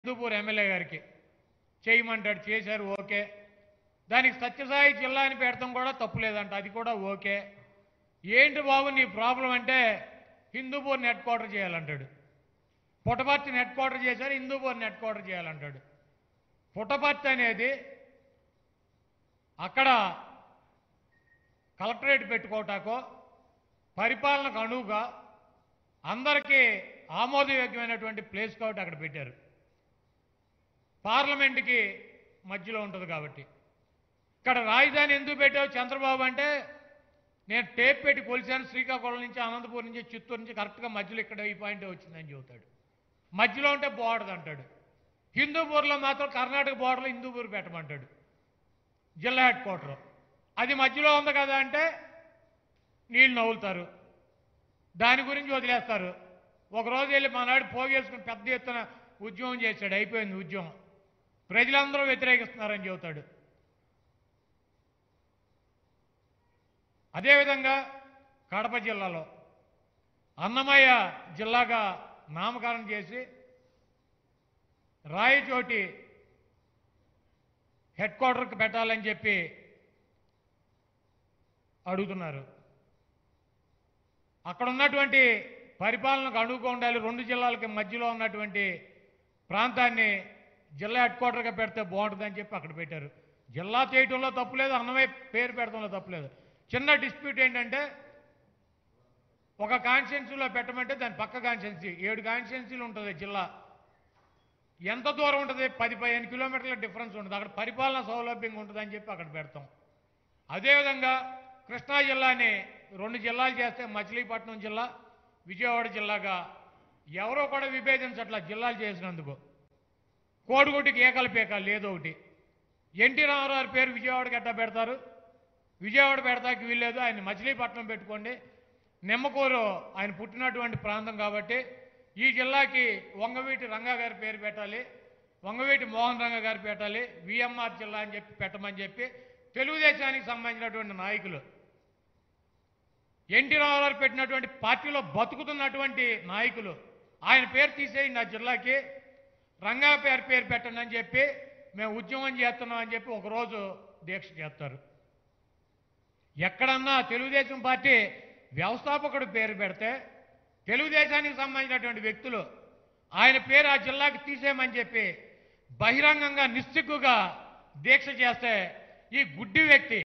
Hindupur MLA గారికి చేయమంటాడు చేశారు okay దానికి సత్యసాయి జిల్లా అని పెడతాం కూడా తప్పులేదంట అది కూడా ఓకే ఏంటి బాబు నీ ప్రాబ్లం అంటే హిందూపూర్ని హెడ్ క్వార్టర్ చేయాలంటాడు పుట్టపర్తిని హెడ్ క్వార్టర్ చేశారు హిందూపూర్ని హెడ్ క్వార్టర్ చేయాలంటాడు పుట్టపర్తి అనేది అక్కడ కలెక్టరేట్ పెట్టుకోవటాకో పరిపాలనకు అనువుగా అందరికీ ఆమోదయోగ్యమైనటువంటి ప్లేస్ కాబట్టి అక్కడ పెట్టారు పార్లమెంట్కి మధ్యలో ఉంటుంది కాబట్టి ఇక్కడ రాజధాని ఎందుకు పెట్టావు చంద్రబాబు అంటే నేను టేప్ పెట్టి కొలిచాను శ్రీకాకుళం నుంచి అనంతపురం నుంచి చిత్తూరు నుంచి కరెక్ట్గా మధ్యలో ఇక్కడ ఈ పాయింట్ వచ్చిందని చెబుతాడు మధ్యలో ఉంటే బాగుండదు అంటాడు హిందూపూర్లో మాత్రం కర్ణాటక బోర్డర్లో హిందూపూర్ పెట్టమంటాడు జిల్లా హెడ్ క్వార్టర్ అది మధ్యలో ఉంది కదా అంటే నీళ్ళు నవ్వులుతారు దాని గురించి వదిలేస్తారు ఒకరోజు వెళ్ళి మనాడు పోగేసుకుని పెద్ద ఎత్తున ఉద్యమం చేశాడు అయిపోయింది ఉద్యమం ప్రజలందరూ వ్యతిరేకిస్తున్నారని చెబుతాడు అదేవిధంగా కడప జిల్లాలో అన్నమయ్య జిల్లాగా నామకరణం చేసి రాయచోటి హెడ్ క్వార్టర్కి పెట్టాలని చెప్పి అడుగుతున్నారు అక్కడ ఉన్నటువంటి పరిపాలనకు అనువుగా ఉండాలి రెండు జిల్లాలకి మధ్యలో ఉన్నటువంటి ప్రాంతాన్ని జిల్లా హెడ్ క్వార్టర్గా పెడితే బాగుంటుందని చెప్పి అక్కడ పెట్టారు జిల్లా చేయటంలో తప్పులేదు అన్నమయ్య పేరు పెడతంలో తప్పులేదు చిన్న డిస్ప్యూట్ ఏంటంటే ఒక కాన్స్టిట్యున్సీలో పెట్టమంటే దాని పక్క కాన్స్టిట్యున్సీ ఏడు కాన్స్టిట్యున్సీలు ఉంటుంది జిల్లా ఎంత దూరం ఉంటుంది పది పదిహేను కిలోమీటర్ల డిఫరెన్స్ ఉంటుంది అక్కడ పరిపాలన సౌలభ్యంగా ఉంటుందని చెప్పి అక్కడ పెడతాం అదేవిధంగా కృష్ణా జిల్లాని రెండు జిల్లాలు చేస్తే మచిలీపట్నం జిల్లా విజయవాడ జిల్లాగా ఎవరో కూడా విభేదించట్లా జిల్లాలు చేసినందుకు కోడిగుడ్డికి ఏకల పేకాలు లేదో ఒకటి ఎన్టీ రామారావు పేరు విజయవాడకి ఎట్లా పెడతారు విజయవాడ పెడతాకి వీల్లేదు ఆయన మచిలీపట్నం పెట్టుకోండి నిమ్మకూరు ఆయన పుట్టినటువంటి ప్రాంతం కాబట్టి ఈ జిల్లాకి వంగవీటి రంగా గారి పేరు పెట్టాలి వంగవీటి మోహన్ రంగ గారు పెట్టాలి విఎంఆర్ జిల్లా అని చెప్పి పెట్టమని చెప్పి తెలుగుదేశానికి సంబంధించినటువంటి నాయకులు ఎన్టీ రామారావు పెట్టినటువంటి పార్టీలో బతుకుతున్నటువంటి నాయకులు ఆయన పేరు తీసేయండి ఆ జిల్లాకి రంగా పేరు పేరు పెట్టండి అని చెప్పి మేము ఉద్యమం చేస్తున్నాం అని చెప్పి ఒకరోజు దీక్ష చేస్తారు ఎక్కడన్నా తెలుగుదేశం పార్టీ వ్యవస్థాపకుడు పేరు పెడితే తెలుగుదేశానికి సంబంధించినటువంటి వ్యక్తులు ఆయన పేరు ఆ జిల్లాకి తీసేయమని చెప్పి బహిరంగంగా నిస్సిగ్గుగా దీక్ష చేస్తే ఈ గుడ్డి వ్యక్తి